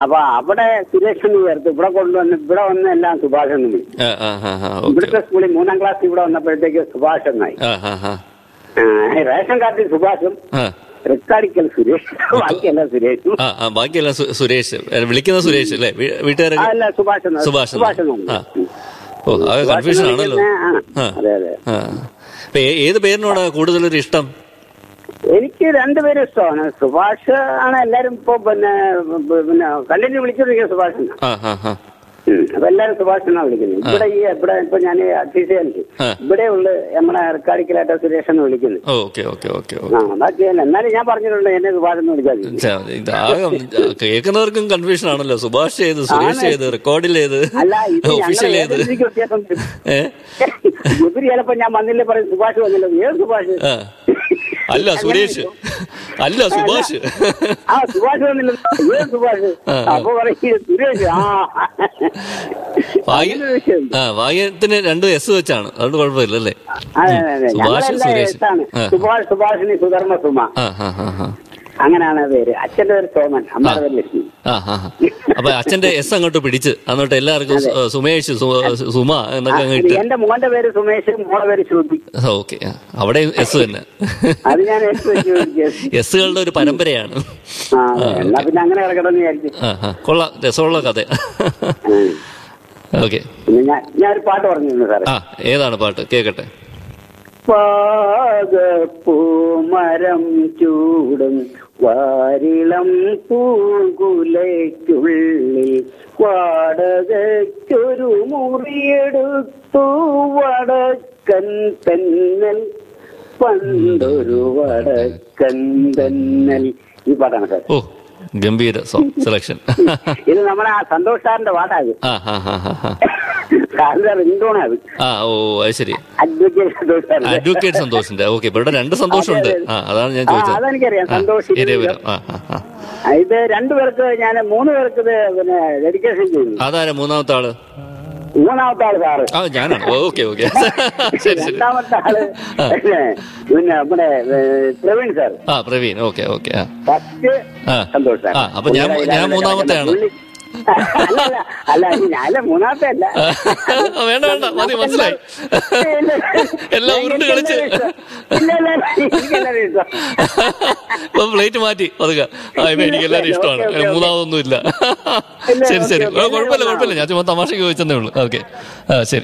അപ്പൊ അവിടെ സുരേഷ് എന്ന് ചേർത്ത് ഇവിടെ കൊണ്ടുവന്ന് ഇവിടെ വന്ന് എല്ലാം സുഭാഷ് എന്ന് വിളിച്ചു ആ ആ ആ ആ ഓക്കെ ഇവിടുത്തെ സ്കൂളിൽ മൂന്നാം ക്ലാസ് ഇവിടെ വന്നപ്പോഴത്തേക്ക് സുഭാഷ് എന്നായി ആ ആ ആ ആ, റേഷൻ കാർഡിൽ സുഭാഷും ആ റെക്കാർഡിക്കൽ സുരേഷ് ബാക്കിയല്ല സുരേഷും ആ ആ ബാക്കിയെല്ലാം സു- സുരേഷ് ഏ, വിളിക്കുന്ന സുരേഷ് അല്ലേ വീ- ആ, വീട്ടുകാരൊക്കെ അല്ല സുഭാഷ് എന്ന്. സുഭാഷ് സുഭാഷ് എന്ന്. എന്ന്. ആ. ഓ അത് സുഭാഷ് കൺഫ്യൂഷൻ എന്ന് ആണല്ലോ വിളിക്കുന്ന, ആ, ആ. അതെ അതെ ആ അപ്പൊ ഏ- ഏത് പേരിനോടാ കൂടുതലൊരു ഇഷ്ടം എനിക്ക് രണ്ടുപേരും ഇഷ്ടമാണ് സുഭാഷ് ആണ് എല്ലാരും ഇപ്പൊ പിന്നെ പിന്നെ കണ്ടിന്യൂ വിളിച്ചോണ്ടിരിക്കുന്നത് സുഭാഷ് എന്നാ. ആ ആ ആ ഉം. അപ്പൊ എല്ലാരും സുഭാഷ് എന്നാ വിളിക്കുന്നത് ഇവിടെ ഈ ഇവിടെ ഇപ്പൊ ഞാൻ അധ്യക്ഷ ആ. ഇവിടെ ഉള്ള നമ്മുടെ റെക്കാർഡിക്കലായിട്ട് സുരേഷ് എന്ന് വിളിക്കുന്നത് ഓക്കെ ഓക്കെ ഓക്കെ ആ ബാക്കി തന്നെ. എന്നാലും ഞാൻ പറഞ്ഞിട്ടുണ്ട് എന്നെ സുഭാഷ് എന്ന് വിളിച്ചാൽ മതി. ഇതാകെ കേൾക്കുന്നവർക്കും കൺഫ്യൂഷൻ ആണല്ലോ സുഭാഷ് ഏത് സുരേഷ് ഏത് റെക്കോർഡിൽ ഏത് അല്ല ഇത് ഒഫീഷ്യൽ ഞങ്ങൾ ഏത് ഏതെങ്കിലും വ്യത്യാസം വരും. ഏ ഇവര് ചിലപ്പോ ഞാൻ വന്നില്ലേ പറയും സുഭാഷ് വന്നില്ല ഏത് സുഭാഷ് ആ. അല്ല സുരേഷ് അല്ല സുഭാഷ് ആ സുഭാഷ് വന്നില്ല ഏത് സുഭാഷ് ആ, ആ. അപ്പൊ പറയും സുരേഷ് ആ ഭാഗ്യ അങ്ങനെ ഒരു വിഷയം. ആ ഭാഗ്യത്തിന് രണ്ട് എസ് വെച്ചാണ് അതുകൊണ്ട് കുഴപ്പമില്ല അല്ലേ അതെ അതെ അതെ സുഭാഷ് ഞങ്ങളെല്ലാം സുരേഷ് എട്ടാണ് ആ. സുഭാഷ് സുഭാഷിനി സുധർമ്മ സുമ ആ ആ ആ ആ അങ്ങനെയാണ് പേര് അച്ഛന്റെ പേര് സോമൻ അമ്മയുടെ പേര് ലക്ഷ്മി ആ ആ ആ. അപ്പൊ അച്ഛന്റെ എസ് അങ്ങോട്ട് പിടിച്ച് എന്നിട്ട് എല്ലാവർക്കും സു- സുമേഷ് സു- സുമ എന്നൊക്കെ അങ്ങ് ഇട്ട് എന്റെ മോന്റെ പേര് സുമേഷ് മോളെ പേര് ശ്രുതി ഓക്കെ അവിടെ എസ് തന്നെ അത് ഞാൻ എടുത്ത് വെച്ച് വിളിച്ചത്. എസ്സുകളുടെ ഒരു പരമ്പരയാണ് ആ അതെ. എന്നാ പിന്നെ അങ്ങനെ കിടക്കണം എന്ന് വിചാരിച്ചു ആ ആ കൊള്ളാം രസമുള്ള കഥ ഉം. ഓക്കെ പിന്നെ ഞാൻ ഞാൻ ഒരു പാട്ട് പറഞ്ഞിരുന്നു സാറേ ആ ഏതാണ് പാട്ട് കേക്കട്ടെ പാകപ്പൂമരം ചൂടും വാരിളം പൂങ്കുലയ്ക്കുള്ളിൽ വാടകയ്ക്കൊരു മുറിയെടുത്തു വടക്കൻ തെന്നൽ പണ്ടൊരു വടക്കൻ തെന്നൽ ഈ പാട്ടാണ് സാർ ഓ ഗംഭീര സോങ് സെലക്ഷൻ ഇത് നമ്മുടെ ആ സന്തോഷ് സാറിന്റെ പാട്ടാണ് ആ ആ ആ ആ ആ. സാറിന്റെ റിംഗോണാ അത് ആ ഓ അത് ശരി അഡ്വക്കേറ്റ് സന്തോഷ് സാറിന്റെ അഡ്വക്കേറ്റ് സന്തോഷിന്റെ ഓക്കെ ഇവിടെ രണ്ട് സന്തോഷമുണ്ട് അതെ, അതെ. ആ അതാണ് ഞാൻ ആ, ചോദിച്ചത് അതെനിക്കറിയാം. ആ, സന്തോഷ് ഇരവിപുരം. ആ ആ ആ ആ, ഇത് രണ്ടുപേർക്ക് ഞാൻ മൂന്ന് പേർക്ക് ഇത് പിന്നെ ഡെഡിക്കേഷൻ ചെയ്യുന്നു അതാരാ മൂന്നാമത്തെ ആള് മൂന്നാമത്തെ ആള് സാറ് ആ ഞാനാണ് ഓക്കെ ഓക്കെ ശരി ശരി രണ്ടാമത്തെ ആള് ആ. പിന്നെ പിന്നെ നമ്മുടെ ഏ, പ്രവീൺ സാർ ആ പ്രവീൺ ഓക്കെ ഓക്കെ ആ ഫസ്റ്റ് ആ. സന്തോഷ് സാർ ആ, അപ്പൊ ഞാൻ- പുള്ളിയുടെ ഞാൻ ഇതിലാണ് മൂന്നാമത്തെയാണ്. പുള്ളി- അല്ല അല്ല അല്ല ഞാനല്ല മൂന്നാമത്തെ അല്ല വേണ്ട വേണ്ട മതി മനസ്സിലായി എല്ലാം ഉരുണ്ട് കളിച്ച് ഇല്ല ഇല്ല എനിക്കെല്ലാവരും ഇഷ്ടം ഇപ്പൊ പ്ലേറ്റ് മാറ്റി പതുക്കെ ആ ഇപ്പൊ എനിക്ക് എല്ലാവരും ഇഷ്ടമാണ് ഓക്കേ, ഓക്കേ, ഓക്കേ. മൂന്നാമതൊന്നും ഇല്ല ഇല്ല, ശരി ശരി ഓക്കേ, ഓക്കേ. കുഴപ്പമില്ല കുഴപ്പമില്ല ഞാൻ ചുമ്മാ തമാശക്ക് ചോദിച്ചതേ ഉള്ളൂ ഓക്കെ ആ ശരി